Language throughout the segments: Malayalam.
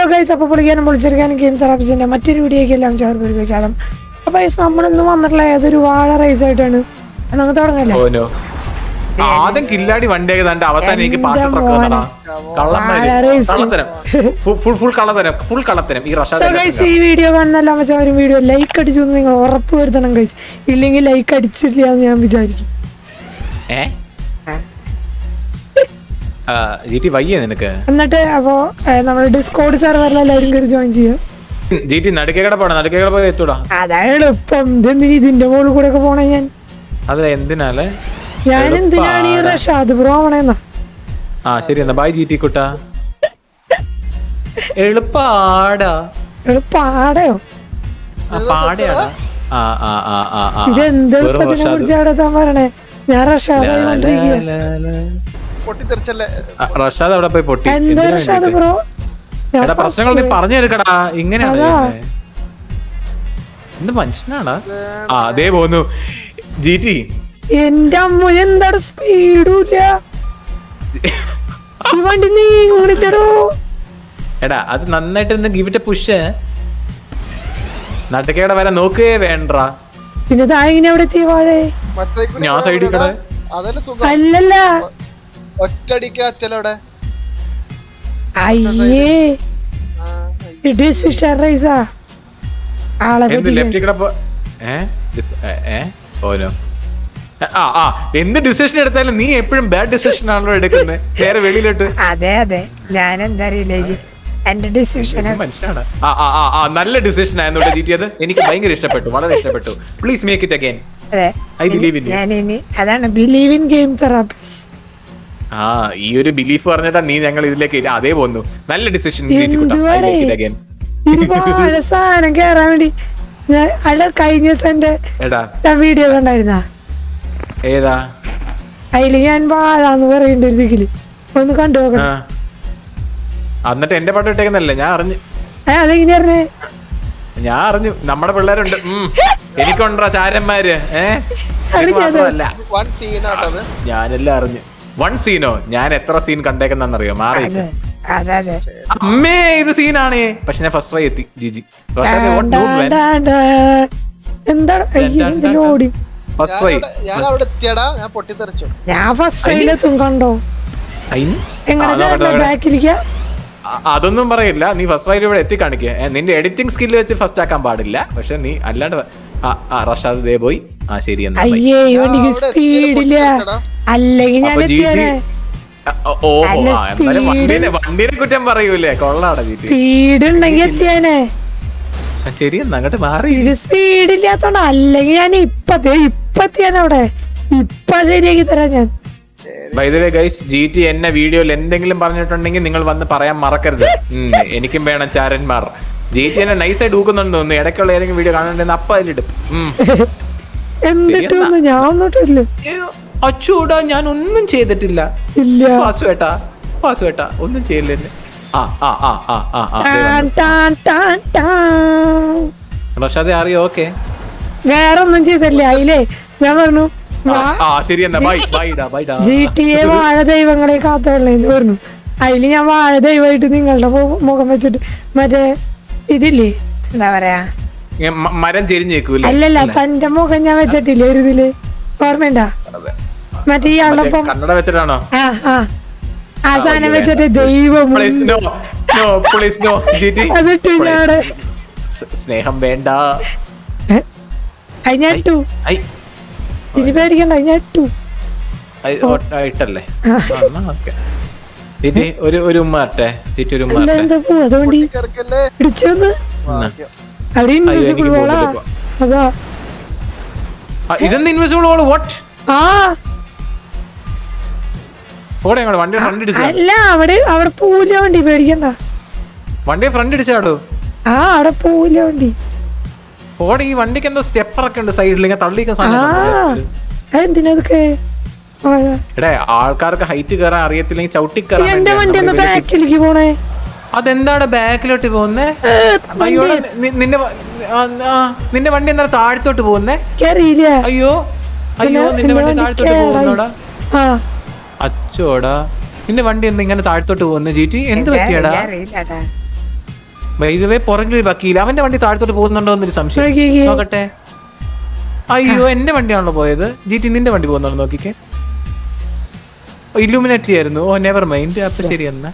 കഴിച്ച് അപ്പോൾ പൊളിക്കാനും പൊളിച്ചെടുക്കാനും ഗെയിം തെറാപ്പിസിന്റെ മറ്റൊരു വീഡിയോയ്ക്ക് എല്ലാം ചേർത്ത് ഒരു വിശാദം അപ്പൊ guys, നമ്മളിന്ന് വന്നിട്ടുള്ള ഏതൊരു വാഴ റൈസ് ആയിട്ടാണ് അത് നമുക്ക് തുടങ്ങല്ലേ ഓനോ ആദ്യം കില്ലാടി വണ്ടിയൊക്കെ തന്റെ അവസാനം എനിക്ക് പാട്ട് എന്റെ ട്രക്ക് തന്നടാ കള്ളന്മാര് വാഴ race. കള്ളത്തരം ഫുൾ ഫുൾ കള്ളത്തരം ഫുൾ കള്ളത്തരം ഈ സോ റഷാദ് ഗൈസ് ഈ വീഡിയോ കാണുന്ന എല്ലാ മച്ചാവരും വീഡിയോ ലൈക്ക് അടിച്ചു എന്ന് നിങ്ങൾ ഉറപ്പ് വരുത്തണം ഗൈസ് ഇല്ലെങ്കിൽ ലൈക്ക് അടിച്ചിട്ടില്ല എന്ന് ഞാൻ വിചാരിക്കും ഏ ജി ടി വയ്യേ നിനക്ക് എന്നിട്ട് അപ്പോ നമ്മുടെ ഡിസ്കോഡ് സെർവറിൽ എല്ലാവരും കയറി ജോയിൻ ചെയ്യും ജി ടി നടുക്കേക്കട പോണം നടുക്കേക്കട പോയി എത്തൂടാ അതാണ് എളുപ്പം ഇതെന്തിന് ഇതിന്റെ മുകളിൽ കൂടെ ഒക്കെ പോണേ ഞാൻ അത് എന്തിനാലേ ഞാൻ എന്തിനാണ് ഈ റഷാദ് ബ്രോ ആവണേന്നാ ആ ശരി എന്നാ ബൈ ജി ടി കുട്ട എളുപ്പാടാ എളുപ്പാടയോ ആ, പാടയാടാ ആ ആ ആ ആ ആ ഇത് എന്ത് വെറും എളുപ്പത്തിനെ റഷാദ്. കുറിച്ച് അവിടെ താൻ പറയണേ ഞാൻ റഷാദായി കൊണ്ടിരിക്കുക ലാ, ലാ, ലാ. പൊട്ടിത്തെറിച്ചല്ലേ ആ, റഷാദ് അവിടെ പോയി പൊട്ടി എന്താ എന്തിനാ റഷാദ് വേണ്ടിയിട്ട്? ബ്രോ ഞാൻ എടാ പ്രശ്നങ്ങൾ നീ പറഞ്ഞു എടുക്കടാ ഇങ്ങനെയാണ് അതാ. ചെയ്യുന്നെ. എന്ത് മനുഷ്യനാടാ ആ അതേ പോന്നു ജി ടി എന്റെ അമ്മ എന്താണ് സ്പീഡും ഇല്ല ഈ വണ്ടി നീങ്ങണില്ലടോ എടാ അത് നന്നായിട്ട് ഒന്ന് ഗിവിറ്റ് പുഷ് നട്ടക്കേടെ വരെ നോക്കുകയേ വേണ്ട പിന്നെ താ ഇങ്ങനെ എവിടെ എത്തി വാഴേ മറ്റേക്ക് ഞാൻ സൈഡിൽ കൂടെ. അതല്ലേ സുഖം അല്ലല്ല ഒറ്റടിക്ക് അച്ഛനവിടെ അയ്യേ ഡിസിഷൻ റൈസാ ആളെ എന്ത് പറ്റിക്കാൻ. ലെഫ്റ്റിൽ കൂടെ പോ- ഏ? ഡിസ്- ഏ? ഏ? ഓനോ ആ ആ എന്ത് ഡിസിഷൻ എടുത്താലും നീ എപ്പോഴും ബാഡ് ഡിസിഷൻ ആണല്ലോ എടുക്കുന്നത് നേരെ വെളിയിലോട്ട് അതെ അതെ ഞാൻ എന്താ അറിയില്ല എന്റെ ഡിസിഷൻ മനുഷ്യനാണ് ആ ആ ആ ആ നല്ല ഡിസിഷൻ ആയിരുന്നു ജി ടി അത് എനിക്ക് ഭയങ്കര ഇഷ്ടപ്പെട്ടു വളരെ ഇഷ്ടപ്പെട്ടു പ്ലീസ് മേക്ക് ഇറ്റ് അഗൈൻ അതെ I believe in you. ഞാൻ ഇനി അതാണ് ബിലീവ് ഇൻ ഗെയിം തെറാപ്പീസ് ആ ഈ ഒരു ബിലീഫ് പറഞ്ഞിട്ടാ നീ ഞങ്ങൾ ഇതിലേക്ക് ഇരി- അതേ പോന്നു നല്ല ഡിസിഷൻ എന്തുവാടേ? ഒരുപാട് സാധനം കേറാൻ വേണ്ടി ഞാൻ അല്ല കഴിഞ്ഞ ദിവസം എന്റെ എടാ വീഡിയോ കണ്ടായിരുന്ന ഏതാ അതില് ഞാൻ വാഴാന്ന് പറയണ്ട ഒരു ദിക്കില് ഒന്ന് കണ്ടു ആ നോക്കണം എന്നിട്ട് എന്റെ പാട്ട് ഇട്ടേക്കുന്നല്ലേ ഞാൻ അറിഞ്ഞു ഏ അതെങ്ങനെ പറഞ്ഞേ ഞാൻ അറിഞ്ഞു നമ്മുടെ പിള്ളേരുണ്ട് ഉം. എനിക്കുണ്ടോ ചാരന്മാര് ഏ അത് എനിക്ക് ഞാൻ- മാത്രമല്ല വൺ സീനാട്ടത് ഞാനെല്ലാം അറിഞ്ഞു വൺ സീനോ ഞാൻ എത്ര സീൻ കണ്ടേക്കുന്നറിയോ മാറി അതെ അതെ അതെ അമ്മേ ഇത് സീനാണ് പക്ഷെ ഞാൻ ഫസ്റ്റ് ട്രൈ എത്തി ജിജി എന്താണ് അയ്യോ എന്തിനു ഓടി ഫസ്റ്റ് ട്രൈ ഞാൻ അവിടെ എത്തിയടാ ഞാൻ പൊട്ടിത്തെറിച്ചു ഞാൻ ഫസ്റ്റ് ട്രൈയിലെത്തും കണ്ടോ എങ്ങനെ ചേട്ടൻ ബാക്കിരിക്ക അതൊന്നും പറയില്ല നീ ഫസ്റ്റ് ട്രൈ ഇവിടെ എത്തി കാണിക്കുക നിന്റെ എഡിറ്റിംഗ് സ്കില്ല് വെച്ച് ഫസ്റ്റ് ആക്കാൻ പാടില്ല പക്ഷെ നീ അല്ലാണ്ട് വ- ആ, ആ റഷാദ് ദേ പോയി ആ ശരി എന്നാ bye. അയ്യേ ഈ വണ്ടിക്ക് അവിടെ സ്പീഡില്ല പൊട്ടിത്തെറിച്ചെടാ. അല്ലെങ്കിൽ ഞാൻ അപ്പൊ ജി ജി എത്തിയാലേ ഓ നല്ല എന്നാലും speed. വണ്ടീനെ വണ്ടീനെ കുറ്റം പറയൂലേ കൊള്ളാടാ ജി ടി സ്പീഡ് ഉണ്ടെങ്കിൽ എത്തിയാനേ ശരി എന്നാ അങ്ങോട്ട് മാറി ഇത് സ്പീഡ് ഇല്ലാത്തോണ്ട് അല്ലെങ്കിൽ ഞാൻ ഇപ്പത്തെ ഇപ്പത്തിയാണ് അവിടെ ഇപ്പൊ ശരിയാക്കി തരാം ഞാൻ by the way guys G T എന്നെ വീഡിയോയിൽ എന്തെങ്കിലും പറഞ്ഞിട്ടുണ്ടെങ്കിൽ നിങ്ങൾ വന്ന് പറയാൻ മറക്കരുത് ഉം, എനിക്കും വേണം ചാരന്മാർ ജി ടി എന്നെ നൈസായിട്ട് ഊക്കുന്നുണ്ടെന്ന് തോന്നുന്നു ഇടയ്ക്കുള്ള ഏതെങ്കിലും വീഡിയോ കാണുന്നുണ്ടെന്ന് അപ്പൊ അതിലിടും ഉം. എന്നിട്ട് ഒന്ന് ഞാൻ ഒന്നിട്ടില്ല അയ്യോ, അച്ചൂടാ ഞാൻ ഒന്നും ചെയ്തിട്ടില്ല ഇല്ല വാസുവേട്ടാ വാസുവേട്ടാ ഒന്നും ചെയ്യില്ല എന്നെ ആ ആ ആ ആ ആ ആ ദേ ടാൻ വന്നു. ടാൻ ടാൻ ടാൻ. പക്ഷെ അത് അറിയോ ഓക്കെ വേറെ ഒന്നും ചെയ്തില്ല അതിലേ ഞാൻ പറഞ്ഞു ആ ശരി എന്നാ ബൈ ബൈഡാ ബൈഡാ ജി ടി എ വാഴ ദൈവങ്ങളെ കാത്തോളേന്ന് പറഞ്ഞു അതില് ഞാൻ വാഴ ദൈവമായിട്ട് നിങ്ങളുടെ മു- മുഖം വെച്ചിട്ട് മറ്റേ ഇതില്ലേ എന്താ പറയാ ഇങ്ങനെ മ- മരം ചെരിഞ്ഞേക്കൂല്ലേ അല്ലല്ല തന്റെ മുഖം ഞാൻ വെച്ചിട്ടില്ലേ ഒരു ഇതില് ഓർമ്മയുണ്ടാ അതെ. മറ്റേ ഇയാളൊപ്പം കണ്ണട വെച്ചിട്ടാണോ ആ ആ ആ സാധനം ഓക്കേ, വെച്ചിട്ട് ദൈവം please no no please no G T അതിട്ട് ഞാന് സ്നേഹം വേണ്ട അത് ഞാൻ ഇട്ടു ഐ ഇനി പേടിക്കണ്ട അത് ഞാൻ ഇട്ടു ഐ, ഓ, ആ, ഇട്ടല്ലേ ഓക്കെ ജിറ്റി ഒരു ഒരു ഉമ്മ ഇട്ടെ ജിറ്റി ഒരു ഉമ്മ എന്താ ഇട്ടെ എന്താ പോവാ അതുകൊണ്ട് കിടക്കല്ലേ ഇടിച്ചെന്ന് ഭാഗ്യം അവിടെ അയ്യോ, ഇൻവിസിബിൾ എനിക്ക് പോളാ ബോധമില്ല. അതാ ആ, ഇതെന്ത് ഇൻവിസിബിൾ ഓൾ വാട്ട് ആ ഓടെ അങ്ങോട്ട് വണ്ടി ഫ്രണ്ട് ഇടിച്ചാ അല്ല അവിടെ അവിടെ പോവില്ല വണ്ടി പേടിക്കണ്ട വണ്ടി ഫ്രണ്ട് ഇടിച്ചാടോ ആ അവിടെ പോവില്ല വണ്ടി ഓടെ ഈ വണ്ടിക്ക് എന്തോ സ്റ്റെപ്പറൊക്കെ ഉണ്ട് സൈഡിൽ ഇങ്ങനെ തള്ളിക്കാൻ ആ സാധനം അതെന്തിനതൊക്കെ വാഴ എടേ ആൾക്കാർക്ക് ഹൈറ്റ് കയറാൻ അറിയത്തില്ലെങ്കിൽ ചവിട്ടി കയറാൻ എന്റെ വണ്ടി ഒന്ന് വേണ്ടിയാണ് നമ്മള് ബാക്കിലേക്ക് പോണേ അതെന്താണ് ബാക്കിലോട്ട് പോകുന്നേ ഏ, അയ്യോടെ നി- നിന്റെ വ- ആ, ആ, നിന്റെ വണ്ടി എന്താ താഴത്തോട്ട് പോകുന്നേ എനിക്കറിയില്ല അയ്യോ അയ്യോ പിന്നെ നിന്റെ വണ്ടി എന്റെ താഴത്തോട്ട് വണ്ടി പോകുന്നോടാ ആ അച്ചോടാ നിന്റെ വണ്ടി എന്താ ഇങ്ങനെ താഴത്തോട്ട് പോകുന്നേ ജീറ്റി എന്ത് പറ്റിയടാ ഇതുവേ പുറകിൽ വക്കീൽ അവന്റെ വണ്ടി താഴത്തോട്ട് പോകുന്നുണ്ടോ എന്നൊരു സംശയം നോക്കിക്കേ. നോക്കട്ടെ അയ്യോ എന്റെ വണ്ടിയാണല്ലോ പോയത് ജി ടി നിന്റെ വണ്ടി പോകുന്നുണ്ടോ നോക്കിക്കേ ഇല്ലുമിനാറ്റി ആയിരുന്നു ഓ നെവർ മൈൻഡ് അപ്പൊ ശരി എന്നാ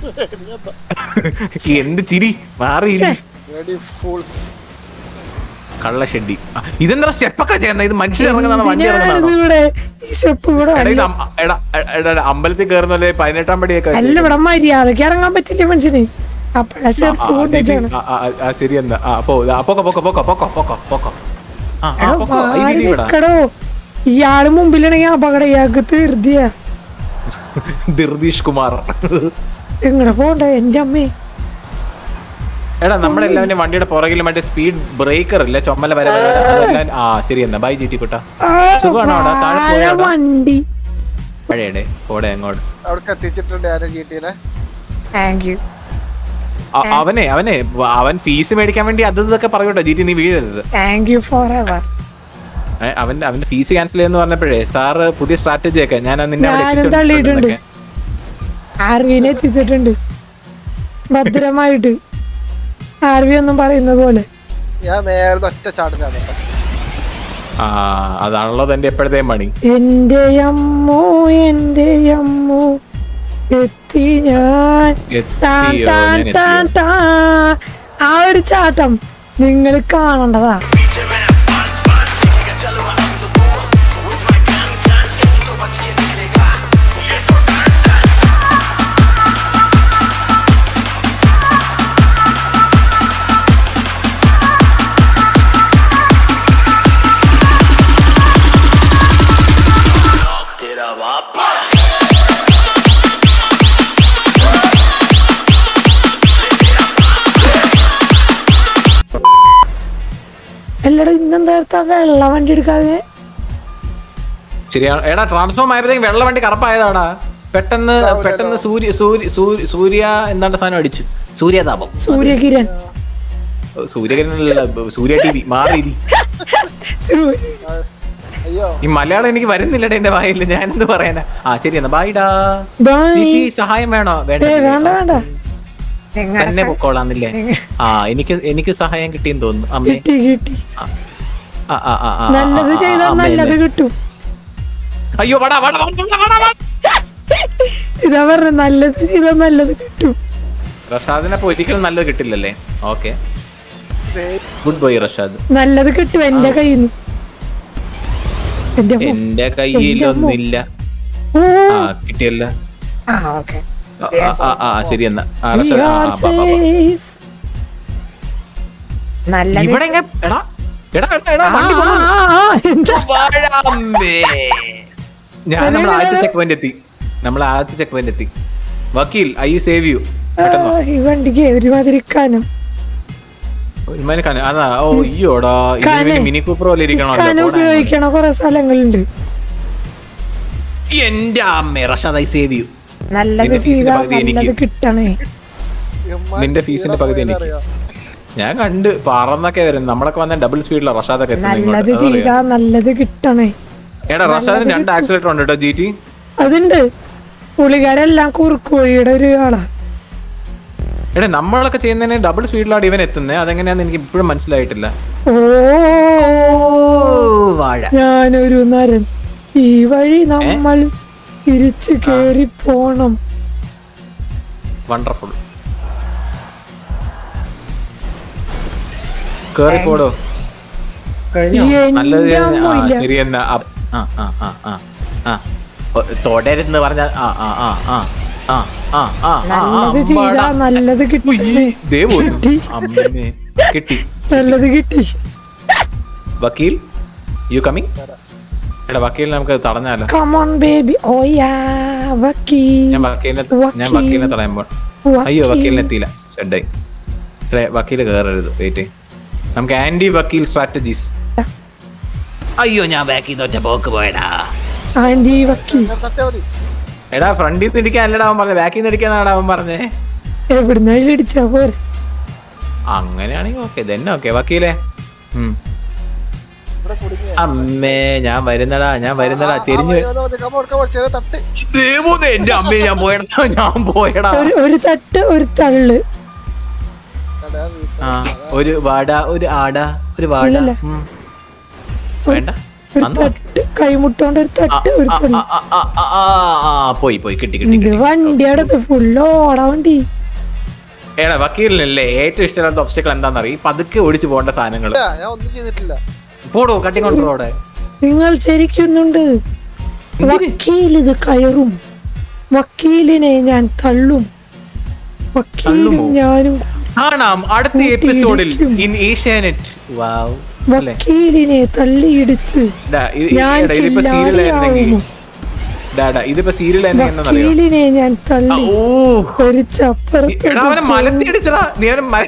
എന്ത് ചിരി മാറി Ready fools. കള്ള ഷെഡി ആ, ഇതെന്താ സ്റ്റെപ്പൊക്കെ ചെയ്യുന്ന ഇത് മനുഷ്യർ ഇറങ്ങുന്നതാണോ വണ്ടി ഇതിനാണിത് ഇറങ്ങുന്നതാണോ ഇവിടെ ഈ സ്റ്റെപ്പ് ഇവിടെ എടാ, ഇത് അല്ല. അം- എടാ, എടാ, എടാ, അമ്പലത്തിൽ കയറുന്നല്ലേ പതിനെട്ടാം പടിയൊക്കെ അല്ല ഇവിടെ മര്യാദക്ക് ഇറങ്ങാൻ പറ്റില്ല മനുഷ്യന് അപ്പഴാ സ്റ്റെപ്പ് കൊണ്ടുവച്ചാണ് ആ, ആ, ആ, ശരി എന്നാ ആ, അപ്പോ ആ, പൊക്കോ പൊക്കോ പൊക്കോ പൊക്കോ പൊക്കോ പൊക്കോ ആ ആ, പൊക്കോ ഈ രീതി വിടാ നിക്കടോ ഇയാള് മുമ്പിലാണെങ്കിൽ അപകടം ഇയാൾക്ക് തീർത്തിയ ദിർദീഷ് കുമാർ എങ്ങടെ പോണ്ടേ എന്റെ അമ്മേ എടാ നമ്മുടെ എല്ലാവരും വണ്ടിയുടെ പുറകിൽ മറ്റേ സ്പീഡ് ബ്രേക്കർ ഇല്ല ചുമല വര വര വര. അതെല്ലാം ആ ശരി എന്നാ ബൈ ജിറ്റി കുട്ട ആ, സുഖാണോ അവിടെ? താഴെ വാഴ പോയോടാ? വണ്ടി പഴയടെ പോടെ അങ്ങോട്ട് അവിടേക്ക് എത്തിച്ചിട്ടുണ്ട് ആരും ജീട്ടിനെ താങ്ക് യു അ- അവനെ അവനെ വ- അവൻ ഫീസ് മേടിക്കാൻ വേണ്ടി അത് ഇതൊക്കെ പറയൂട്ടോ ജിറ്റി നീ വീഴരുത് താങ്ക് യു ഫോർ എവർ ഏ, അവന്റെ അവന്റെ ഫീസ് ക്യാൻസൽ ചെയ്യുന്ന പറഞ്ഞപ്പോഴേ സാറ് പുതിയ സ്ട്രാറ്റജി ഒക്കെ ഞാൻ നിന്നെ അവിടെ ഞാനും എത്തിച്ചു തള്ളിയിട്ടുണ്ട്. എന്നൊക്കെ. ആർവിനെ എത്തിച്ചിട്ടുണ്ട് ഭദ്രമായിട്ട് ആർവി ഒന്നും പറയുന്ന പോലെ ഞാൻ നേരത്തെ ഒറ്റ ചാടിനാണ് ആ അതാണല്ലോ തന്റെ എപ്പോഴത്തെയും പണി എന്റെ അമ്മോ എന്റെ അമ്മോ എത്തി ഞാൻ ടാൻ, എത്തിയോ ടാൻ, ഞാൻ ടാൻ, എത്തിയോ ടാൻ. ആ ഒരു ചാട്ടം നിങ്ങൾ കാണേണ്ടതാ എല്ലടാ ഇന്നെന്താ എടുത്താ വെള്ള വണ്ടി എടുക്കാതെ ശരിയാണ് എടാ ട്രാൻസ്ഫോം ആയപ്പോഴത്തേക്കും വെള്ള വണ്ടി കറപ്പായതാടാ പെട്ടെന്ന് പെട്ടെന്ന് സൂര്യ സൂര്യ സൂര്യ സൂര്യ എന്താണ്ട് സാധനം അടിച്ചു സൂര്യതാപം സൂര്യകിരൺ സൂര്യകിരണല്ല സൂര്യ ടി വി മാറിയിരി സൂര്യ അയ്യോ ഈ മലയാളം എനിക്ക് വരുന്നില്ലടേ എന്റെ വായിൽ ഞാൻ എന്ത് പറയാനാ ആ ശരി എന്നാ ബായിടാ ബൈ എനിക്ക് സഹായം വേണോ വേണ്ട ഏ വേണ്ട വേണ്ട എങ്ങനെ തന്നെ പൊക്കോളാന്നില്ലേ ആ എനിക്ക് എനിക്ക് സഹായം കിട്ടിയെന്ന് തോന്നുന്നു അമ്മേ കിട്ടി കിട്ടി ആ, ആ, ആ, ആ, ആ, നല്ലത് ആ, ആ, ചെയ്താൽ അമ്മേ, നല്ലത് അമ്മേ. കിട്ടും അയ്യോ വടാ വടാ വടാ, വടാ, വടാ. ഇതാ പറഞ്ഞ നല്ലത് ചെയ്താൽ നല്ലത് കിട്ടും റഷാദിനപ്പോ ഒരിക്കലും നല്ലത് കിട്ടില്ലല്ലേ ഓക്കെ ദേ, ഗുഡ് ബോയ് റഷാദ് നല്ലത് കിട്ടും എന്റെ കയ്യിൽ നിന്ന് എന്റെ മോ- എന്റെ കയ്യിലൊന്നില്ല ഓ ആ കിട്ടിയല്ല ആ ഓക്കെ ആ, ആ, ആ, ആ ശരി എന്നാ ആ, We റഷാദ്, ആ, are ആ, ബാ, ബാ, ബാ. safe. നല്ലത് ഇവിടെ എങ്ങ- എടാ എടാ എടാ, എടാ ആ, വണ്ടി ആ, പോകുന്നു. ആ, ആ, എന്താ? വാഴാമ്പേ. ഞാൻ നമ്മൾ ആദ്യത്തെ ചെക്ക് പോയിന്റ് എത്തി നമ്മൾ ആദ്യത്തെ ചെക്ക് പോയിന്റ് എത്തി വക്കീൽ ഐ യു സേവ് യു ആ, ഈ വണ്ടിക്ക് ഒരുമാതിരി കനം അതാ ഓ അയ്യോടാ കാനെ. ഇതിന് മിനി കൂപ്പർ പോലെ കനം ഇരിക്കണമല്ലോ ഉപയോഗിക്കണ കുറെ സ്ഥലങ്ങളുണ്ട് എന്റെ അമ്മേ റഷാദ് ഐ സേവ് യു നല്ലത് നിന്റെ ഫീസിന്റെ ചെയ്താൽ പകുതി നല്ലത് എനിക്ക്. കിട്ടണേ ഇമ്മാതിരി നിന്റെ ഫീസിന്റെ പകുതി സ്പീഡിലാ എനിക്ക്. പോയെന്നറിയോ? ഞാൻ കണ്ട് പറന്നൊക്കെ വരും നമ്മളൊക്കെ വന്ന ഡബിൾ സ്പീഡിലാണ് റഷാദൊക്കെ എത്തുന്നത് നല്ലത് ഇങ്ങോട്ട്. അതറിയാം. ചെയ്താൽ നല്ലത് കിട്ടണേ എടാ റഷാദിന് രണ്ട് ആക്സിലേറ്റർ ഉണ്ട് കേട്ടോ ജി ടി അതുണ്ട് പുള്ളിക്കാരെല്ലാം കുറുക്ക് വഴിയുടെ ഒരു ആളാ എടാ നമ്മളൊക്കെ ചെയ്യുന്നതിന് ഡബിൾ സ്പീഡിലാണ് ഇവൻ എത്തുന്നത് അതെങ്ങനെയാന്ന് എനിക്ക് ഇപ്പോഴും മനസ്സിലായിട്ടില്ല ഓ വാഴ ഞാനൊരു നരൻ ഈ വഴി നമ്മൾ തിരിച്ചു കേറി പോണം വണ്ടർഫുൾ കേറിപ്പോടോ നല്ലത് എന്റെ ആ, അമ്മയില്ല. ശരി എന്നാ അപ്പ്- ആ ആ ആ ആ ആ ഒ- തുടരുന്ന് പറഞ്ഞ ആ ആ ആ ആ ആ ആ ആ ആ നല്ലത് അമ്പാടാ. ചെയ്താ നല്ലത് കിട്ടി ഉയ്യ്, ദേ പോന്നു. കിട്ടി. അമ്മേനെ. കിട്ടി നല്ലത് കിട്ടി വക്കീൽ യു കമ്മിങ് എടാ വക്കീൽ നമുക്ക് തടഞ്ഞാലോ കമോൺ ബേബി ഓയാ വക്കീ ഞാൻ വക്കീലിനെ ഞാൻ വക്കീൽ. വക്കീലിനെ തടയുമ്പോൾ അയ്യോ വക്കീലിനെ എത്തിയില്ല ഷെഡായി എടേ, വക്കീല് കയറരുത് വെയിറ്റ് നമുക്ക് ആന്റി വക്കീൽ സ്ട്രാറ്റജീസ് അയ്യോ ഞാൻ ബാക്കിൽ നിന്ന് ഒറ്റ പോക്ക് പോയടാ ആന്റി വക്കീ ഞാൻ തട്ടിയാ മതി എടാ ഫ്രണ്ടിൽ നിന്ന് ഇടിക്കാൻ അല്ലടാ അവൻ പറഞ്ഞത് ബാക്കിൽ നിന്ന് ഇടിക്കാന്നാണ് അവൻ പറഞ്ഞേ എവിടുന്നായാലും ഇടിച്ചാ പോരെ അങ്ങനെയാണെങ്കിൽ ഓക്കെ തന്നെ ഓക്കെ വക്കീലേ ഉം. ഇവിടെ കുടുങ്ങി അമ്മേ ഞാൻ വരുന്നടാ ഞാൻ വരുന്നടാ തിരിഞ്ഞു കമോൺ കമോൺ ചെറിയ തട്ട് ദേവൂദേ, എന്റെ അമ്മേ ഞാൻ പോയടാ ഞാൻ പോയടാ ഒരു ഒരു തട്ട് ഒരു തള്ള് എടാ, respawn ആ അടിച്ചതാ. ഒരു വാട ഒരു ആട ഒരു വാട ഇല്ലല്ല. ഉം. വേണ്ട ഒരു നന്നാ. തട്ട് കൈമുട്ടോണ്ട് ഒരു ആ, തട്ട് ഒരു ആ, തണ്ട് ആ, ആ, ആ, ആ, ആ, പോയി പോയി കിട്ടി കിട്ടി ഇത് കിട്ടി വണ്ടിയുടെ ഫുള്ള് ഓടാ വണ്ടി എടാ വക്കീലിനല്ലേ ഏറ്റവും ഇഷ്ടമില്ലാത്ത ഒബ്സ്റ്റക്കിൾ എന്താണെന്നറിയ പതുക്കെ ഓടിച്ചു പോകേണ്ട സാധനങ്ങൾ ഇല്ല, ഞാൻ ഒന്നും ചെയ്തിട്ടില്ല പോടോ കട്ടിങ് കൊണ്ട് റോഡ് നിങ്ങൾ ചരിക്കുന്നുണ്ട് വക്കീൽ ഇത് കയറും വക്കീലിനെ ഞാൻ തള്ളും വക്കീലും തള്ളുമോ? ഞാനും കാണാം അടുത്ത എപ്പിസോഡിൽ ഇൻ ഏഷ്യാനെറ്റ് വാവ് അല്ലേ വക്കീലിനെ തള്ളിയിടിച്ച് ഡാ, ഇത് ഞാൻ എടാ, ഇതിപ്പോ സീരിയൽ ആയിരുന്നെങ്കിൽ കില്ലാടിയാവുമോ? ഡാടാ ഇതിപ്പോ സീരിയൽ ആയിരുന്നെങ്കിൽ എന്നറിയോ വക്കീലിനെ ഞാൻ ആ, തള്ളി ഓ ഒരു നീ- എടാ അവനെ ചപ്പറത്ത് മലത്തി അടിച്ചടാ നീ അവനെ മല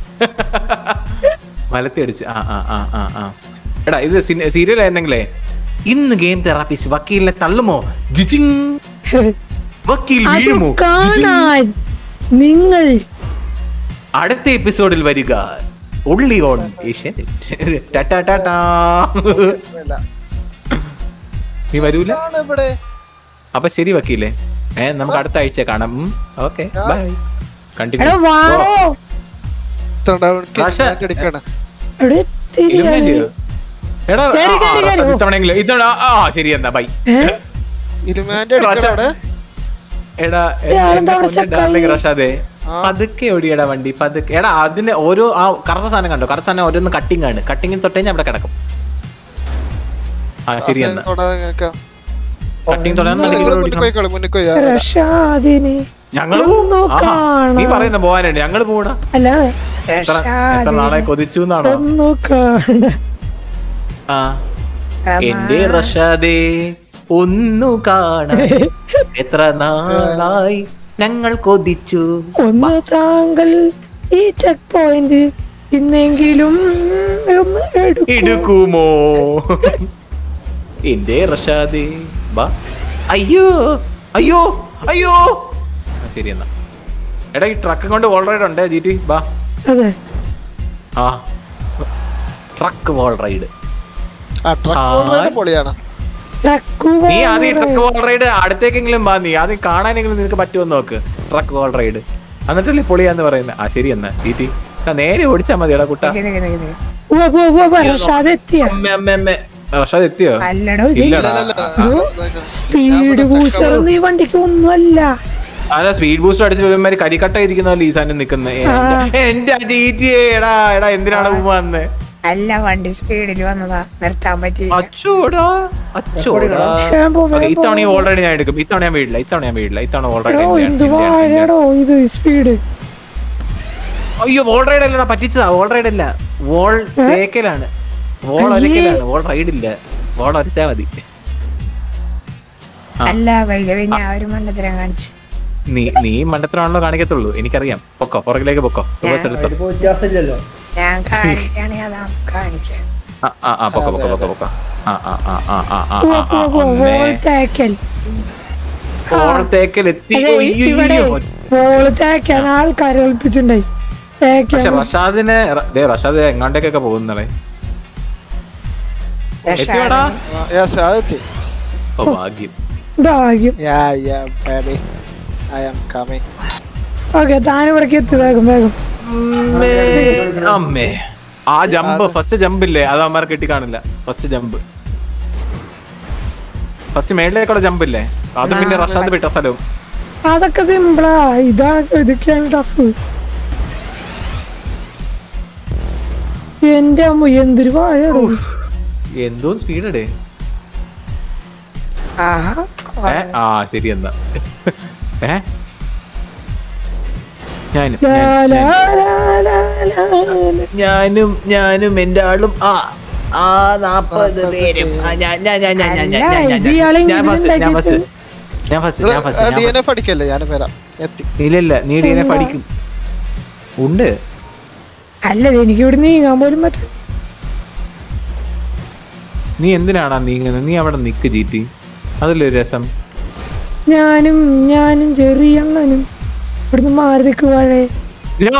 മലത്തി അടിച്ച് ആ ആ ആ ആ ആ എടാ ഇത് സീരിയൽ ആയിരുന്നെങ്കിലേ ഇന്ന് ഗെയിം തെറാപ്പിസ്റ്റ് വക്കീലിനെ തള്ളുമോ ജിജിങ് വക്കീൽ അത് വീഴുമോ ജിജിങ്. കാണാൻ നിങ്ങൾ അടുത്ത എപ്പിസോഡിൽ വരിക ഉള്ളി ഓൺ ഏഷ്യാനെറ്റ് ടാറ്റാ ടാറ്റാ ഇല്ല. നീ വരൂല എന്താണ് ഇവിടെ അപ്പൊ ശരി വക്കീലേ ഏ നമുക്ക് അടുത്ത ആഴ്ച കാണാം ഓക്കെ ബൈ എടോ കണ്ടിന്യൂ വാറോ ഇത്രണ്ട അവർക്ക് പക്ഷേ- ഇല്ലാണ്ട് എടുക്കാണ് എടോ തിരിയാതെ. എടാ കേറി, കേറി, കേറി. ഇത്തവണെങ്കിലും ഇത്തവണ ആ ആ, ശരി എന്നാ ബൈ ഏ? ഇരുമാൻ്റെ എടുക്കണം അവിടെ എടാ ഇയാളെന്താ അവിടെ stuck ഡാർലിംഗ് ആയി? റഷാദേ ആ. പതുക്കെ ഓടിയടാ വണ്ടി പതുക്കെ എടാ അതിന്റെ ഓരോ ആ കറുത്ത സാധനം കണ്ടോ കറുത്ത സാധനം ഓരോന്ന് കട്ടിങ് ആണ് കട്ടിങ്ങിൽ തൊട്ട് കഴിഞ്ഞാൽ അവിടെ കിടക്കും ആ ശരി എന്നാ തൊടാതെ നിനക്കാം കട്ടിങ് തൊടാൻ നിങ്ങൾ മുന്നിൽ പോയിക്കോളൂ മുന്നിൽ പോയി ഞാൻ വരാം. റഷാദിനെ ഞങ്ങള് ഒന്ന് കാണാം. നീ പറയുന്ന പോവാനുണ്ട് ഞങ്ങള് പോടാ അല്ലാതെ എത്ര എത്ര നാളെ കൊതിച്ചു എന്നാണോ ഒന്നു കാണ ആ എന്റെ റഷാദേ ഒന്നു കാണാൻ എത്ര നാളായി ഞങ്ങൾ കൊതിച്ചു ഒന്ന് താങ്കൾ ഈ ചെക്ക് പോയിന്റ് ഇന്നെങ്കിലും ഒന്ന് എടുക്കൂ. എടുക്കുമോ എന്റെ റഷാദേ ബാ അയ്യോ അയ്യോ അയ്യോ ആ, ശരി എന്നാ എടാ ഈ ട്രക്ക് കൊണ്ട് വോൾ റൈഡ് ഉണ്ട് ജി ടി ബാ അതെ ആ ട്രക്ക് വോൾ റൈഡ് ആ ട്രക്ക് പൊളിയാണ് ട്രക്കു നീ ആദ്യം ട്രക്ക് വോൾ റൈഡ് അടുത്തേക്കെങ്കിലും വാ നീ ആദ്യം കാണാനെങ്കിലും നിനക്ക് പറ്റുമോ നോക്ക് ട്രക്ക് വോൾ റൈഡ് എന്നിട്ടല്ലേ പൊളിയാന്ന് പറയുന്നത് ആ ശരി എന്നാ ജി ടി നേരെ ഓടിച്ചാ മതി എടാ കുട്ട റഷാദ് എത്തിയ അമ്മ അമ്മ അമ്മ റഷാദ് എത്തിയോ അല്ലടോ ഇത് ഇല്ലടാ സ്പീഡ് ബൂസ്റ്റർ ഒന്നും ഈ വണ്ടിക്ക് ഒന്നുമല്ല അല്ല സ്പീഡ് ബൂസ്റ്റർ അടിച്ച് ഒരുമാതിരി കരിക്കട്ട ഇരിക്കുന്ന ഈസാനും നിക്കുന്നത് എന്റെ ജി ടി എടാ എടാ എന്തിനാണ് ഉമ്മ വന്നേ അല്ല വണ്ടി സ്പീഡിൽ വന്നതാ നിർത്താൻ പറ്റിയില്ല അച്ചോടാ അച്ചോടാ വേഗം പോ, വേഗം Okay, ഇത്തവണ പോ. ഓൾറെഡി ഞാൻ എടുക്കും ഇത്തവണ ഞാൻ വീടില്ല ഇത്തവണ ഞാൻ വീടില്ല ഇത്തവണ എടോ ഓൾറെഡി എന്ത് വാഴടോ ഇത് സ്പീഡ് അയ്യോ വോൾ റൈഡ് അല്ലടാ പറ്റിച്ചതാ വോൾ റൈഡ് അല്ല വോൾ തേക്കലാണ് വോൾ അയ്യേ. ഒരക്കലാണ് വോൾ റൈഡ് ഇല്ല വോൾ ഒരച്ചാ മതി ആ. അല്ല വൈകി ഞാൻ ഒരു മണ്ടത്തരം കാണിച്ചു നീ നീ മണ്ടത്തിലാണല്ലോ കാണിക്കത്തുള്ളൂ എനിക്കറിയാം പൊക്കോ പുറകിലേക്ക് പൊക്കോ റിവേഴ്സ് എടുത്തോ അതിപ്പോ വ്യത്യാസമില്ലല്ലോ ഞാൻ കാണിക്കുകയാണെങ്കിൽ അതാ കാണിക്കാം ആ ആ ആ പൊക്കോ പൊക്കോ പൊക്കോ പൊക്കോ ആ ആ ആ ആ ആ ആ ആ ആ ഒന്നേ വോൾ തേക്കൽ വോൾ തേക്കൽ എത്തി അതെ, ഒയ്യോ, ഇവിടെ ഒയ്യോ. വോള് തേക്കാൻ ആൾക്കാരെ ഏൽപ്പിച്ചിട്ടുണ്ടായി പക്ഷെ തേക്കാൻ റഷാദിനെ റ- ദേ റഷാദ് എങ്ങാണ്ടേക്കൊക്കെ പോകുന്നളെ എത്തിയോടാ അതെത്തി ഓ ഭാഗ്യം ഭാഗ്യം Yeah, yeah, baby. I am coming. Okay താൻ ഇവിടേക്ക് എത്തി വേഗം വേഗം അമ്മേ, അമ്മേ ആ ജമ്പ് ഫസ്റ്റ് ജമ്പ് ഇല്ലേ അത് അവന്മാർ കെട്ടി കാണില്ല ഫസ്റ്റ് ജമ്പ് ഫസ്റ്റ് മേളിലേക്കുള്ള ജമ്പ് ഇല്ലേ അത് പിന്നെ റഷാദ് വിട്ട സ്ഥലവും അതൊക്കെ സിമ്പിളാ ഇതാണ് ഇതൊക്കെയാണ് ടഫ് എന്റെ അമ്മ എന്തൊരു വാഴയാണ് എന്തോ സ്പീഡ് ഇടേ ആഹാ ഏ ആ ശരി എന്നാ ഏ ഞാനും ലാ, ഞാനും, ലാ, ലാ, ലാ, ലാ, ലാ. ഞാനും ഞാനും എന്റെ ആളും ആ ആ നാപ്പത് പേരും ആ, ഞാൻ ഞാൻ ഞാൻ ഞാൻ ഞാൻ ഞാൻ ഞാൻ ഇത് ഇയാളെ ഞാൻ ഇങ്ങനെ ഫസ്റ്റ് ഞാൻ ഫസ്റ്റ് ഉണ്ടാക്കിയത്. ഞാൻ ഫസ്റ്റ് ഞാൻ ഫസ്റ്റ് ഡി ഞാൻ എൻ എഫ് അടിക്കല്ലേ ഞാനും വരാം എത്തി first. ഇല്ല ഇല്ല നീ ഡി എൻ എഫ് അടിക്കും ഉണ്ട് അല്ല ഇത് എനിക്ക് ഇവിടെ നീങ്ങാൻ പോലും പറ്റും നീ എന്തിനാണ് നീങ്ങുന്നത് നീ അവിടെ നിക്ക് ജീറ്റി അതല്ലേ ഒരു രസം ഞാനും ഞാനും ചെറിയണ്ണനും ഇവിടുന്ന് മാറി നിൽക്ക് വാഴേ No!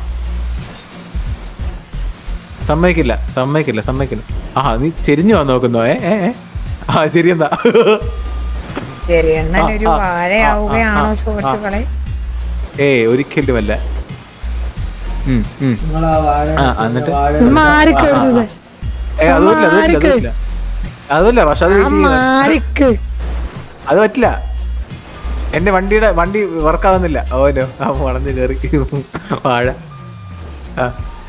സമ്മതിക്കില്ല സമ്മതിക്കില്ല സമ്മതിക്കില്ല ആ നീ ചെരിഞ്ഞു വന്ന് നോക്കുന്നോ ഏ ഏ ഏ? ആ ശരി എന്നാ ചെറിയണ്ണൻ ഒരു ആ, ആ, വാഴയാവുകയാണോ ആ, ആ, സുഹൃത്തുക്കളെ ഏ ഒരിക്കലുമല്ല ഉം, ഉം. ആ, എന്നിട്ട്? മാറിക്കഴുന്നത് ഏ, അത് പറ്റില്ല അത് പറ്റില്ല അത് പറ്റില്ല അതുമല്ല പക്ഷെ അത് ആ വെയിറ്റ് ചെയ്യുക. മാറിക്ക് അത് പറ്റില്ല എന്റെ വണ്ടിയുടെ വണ്ടി വർക്കാവുന്നില്ല ഓനോ ആ വളഞ്ഞ് കയറി വാഴ ആ,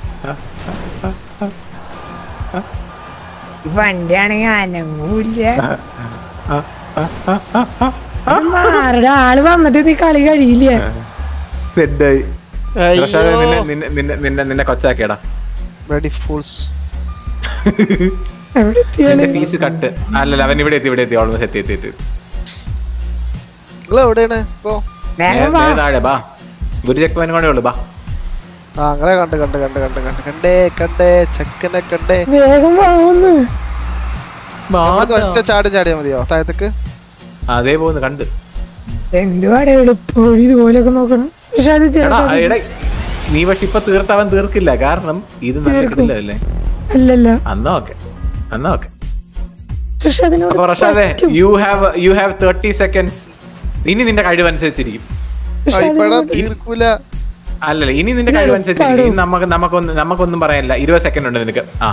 വണ്ടിയാണെങ്കിൽ അനങ്ങൂല്ല ആ, ആ, ആ, ആ, ആ. മാറുടെ ആള് വന്നിട്ട് നീ കളി കഴിയില്ല സെഡായി റഷാദ് അയ്യോ നിന്നെ നിന്നെ നിന്നെ നിന്നെ നിന്നെ കൊച്ചാക്കിയടാ ബ്ലഡി ഫൂൾസ് എവിടെ എത്തിയാല് നിന്റെ ഫീസ് കട്ട് അല്ലല്ല അവൻ ഇവിടെ എത്തി ഇവിടെ എത്തി ഓൾമോസ്റ്റ് എത്തി എത്തി എത്തി നിങ്ങൾ എവിടെയാണ് ഇപ്പൊ വേഗം നേരെ- വാ നേരെ താഴെ ബാ ഒരു ചെക്ക് പോയിന്റ് കൂടെ ഉള്ളു ബാ ആ നിങ്ങളെ കണ്ട് കണ്ട് കണ്ട് കണ്ട് കണ്ട് കണ്ടേ കണ്ടേ ചെക്കനെ കണ്ടേ വേഗം വാന്ന് അവിടുന്ന് ഒറ്റ ചാടി ചാടിയാ മതിയോ താഴത്തേക്ക് അതേ പോകുന്നു കണ്ട് എന്തുവാടെ എളുപ്പം ഇതുപോലെയൊക്കെ നോക്കണം പക്ഷെ അത് എടാ തീർച്ചയായും എടാ നീ പക്ഷെ ഇപ്പൊ തീർത്തവൻ തീർക്കില്ല കാരണം ഇത് തീർക്കും. നടക്കില്ലല്ലേ അല്ലല്ല അന്നാ ഓക്കെ അന്നാ ഓക്കെ പക്ഷെ അതിനോട് അപ്പൊ റഷാദെ പറ്റും. You have you have thirty seconds ഇനി നിന്റെ കഴിവനുസരിച്ചിരിക്കും പക്ഷെ ഇപ്പഴാ അതിനോട് തീർക്കൂല അല്ലല്ല ഇനി നിന്റെ കഴിവനുസരിച്ചിരിക്കും ഇനി നമുക്ക് നമുക്കൊന്നും നമുക്കൊന്നും പറയാനില്ല ഇരുപത് സെക്കൻഡ് ഉണ്ട് നിനക്ക് ആ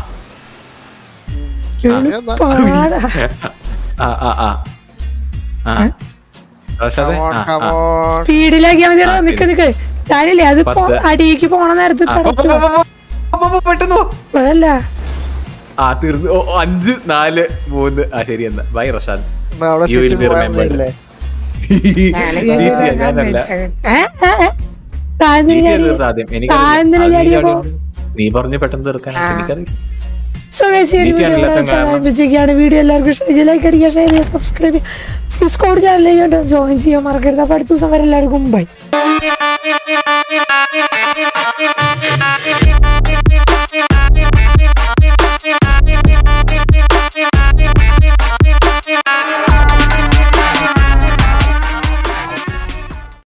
എളുപ്പാടാ. ആ ആ ആ ആ റഷാദെ Come on, ആ, come ആ. on. സ്പീഡിലാക്കിയാ മതി ആ, നിക്ക് ശരി. നിക്ക് താനില്ലേ അത് പോ- പത്ത്. അടിയിലേക്ക് പോണ നേരത്ത് ആ, പോ, പോ, പടച്ചു പോ, പോ, പോ, പോ, പെട്ടെന്ന് പോ. ഇപ്പോഴല്ല ആ തീർന്നു ഓ, ഓ, അഞ്ച് നാല് മൂന്ന് ആ ശരി എന്നാ ബൈ റഷാദ് എന്നാ അവിടെ You will ചുറ്റും be പോയാ remembered. മതിയല്ലേ? GTA ഞാനല്ല താഴ്ന്നില്ല GTA തീർത്ത ആദ്യം താഴ്ന്നില്ല എനിക്കറിയില്ല. ആ, നീ ചാടിയപ്പോ. ചാടിയുണ്ട്. നീ പറഞ്ഞു പെട്ടെന്ന് തീർക്കാൻ ആ. എനിക്കറിയില്ല സോ ഗൈസ് ഈ ഒരു GTA വീഡിയോ ഇവിടെ ഇല്ലാത്ത കാരണം. അവസാനിപ്പിച്ചിരിക്കുകയാണ് വീഡിയോ എല്ലാവർക്കും ഇഷ്ടമായി ലൈക്ക് അടിക്കുക ഷെയർ ചെയ്യുക സബ്സ്ക്രൈബ് ചെയ്യുക ഡിസ്കൗണ്ട് ചാനലിലേക്ക് ജോയിൻ ചെയ്യാൻ മറക്കരുത് അപ്പോൾ അടുത്ത ദിവസം വരെ എല്ലാവർക്കും ബൈ